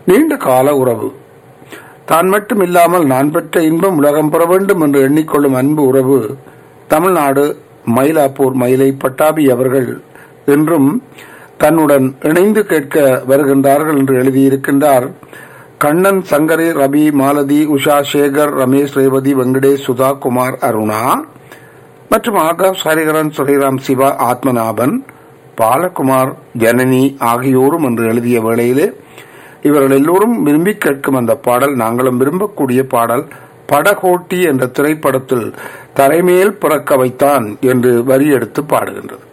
நீண்ட கால உறவு தான் மட்டும் இல்லாமல் நான் பெற்ற இன்பம் உலகம் பெற வேண்டும் என்று எண்ணிக்கொள்ளும் அன்பு உறவு தமிழ்நாடு மயிலாப்பூர் மயிலை பட்டாபி அவர்கள் என்றும் தன்னுடன் இணைந்து கேட்க வருகின்றார்கள் என்று எழுதியிருக்கின்றார் கண்ணன் சங்கரி ரவி மாலதி உஷா சேகர் ரமேஷ் ரேவதி வெங்கடேஷ் சுதா குமார் அருணா மற்றும் ஆகாஷ் ஹரிகரன் சுரைராம் சிவா ஆத்மநாபன் பாலகுமார் ஜனனி ஆகியோரும் என்று எழுதிய வேளையிலே இவர்கள் எல்லோரும் விரும்பி கேட்கும் அந்த பாடல் நாங்களும் விரும்பக்கூடிய பாடல் படகோட்டி என்ற திரைப்படத்தில் தலைமேல் பிறக்க வைத்தான் என்று வரி எடுத்து பாடுகின்றது